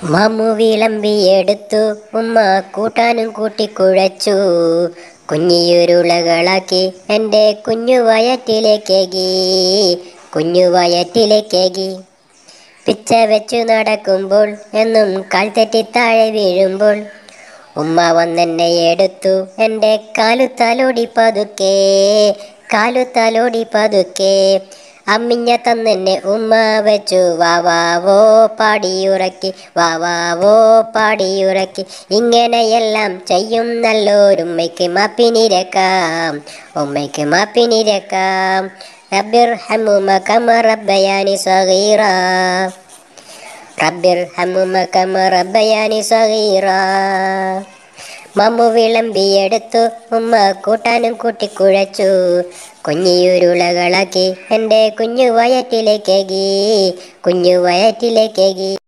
മമ്മു വിളമ്പിയെടുത്തു ഉമ്മ കൂട്ടാനും കൂട്ടിക്കുഴച്ചു കുഞ്ഞിയുരുളകളാക്കി എൻ്റെ കുഞ്ഞു വയറ്റിലേക്കേകി കുഞ്ഞു വയറ്റിലേക്കേകി പിച്ച വെച്ചു നടക്കുമ്പോൾ എന്നും കാൽ തെറ്റി താഴെ വീഴുമ്പോൾ ഉമ്മ വന്നെന്നെ എടുത്തു എൻ്റെ കാലുത്താലോടി പതുക്കെ കാലുത്താലോടി പതുക്കെ അമ്മിഞ്ഞ തന്നെന്നെ ഉമ്മ വെച്ചു വാവാവോ പാടിയുറക്കി വാവാവോ പാടിയുറക്കി ഇങ്ങനെയെല്ലാം ചെയ്യും നല്ലൊരുമ്മയ്ക്ക് മാപ്പിനിരക്കാം ഉമ്മയ്ക്ക് മാപ്പിനിരക്കാം റബ്ബിർ ഹമ്മുമ കമ റബ്ബയാനി സഗീറ റബ്ബിർ ഹമ്മുമ കമ റബ്ബയാനി സഗീറ മമ്മു വിളമ്പിയെടുത്തു ഉമ്മ കൂട്ടാനും കൂട്ടിക്കുഴച്ചു കുഞ്ഞിയുരുളകളാക്കി എൻ്റെ കുഞ്ഞു വയറ്റിലേക്കേകി കുഞ്ഞു വയറ്റിലേക്കേകി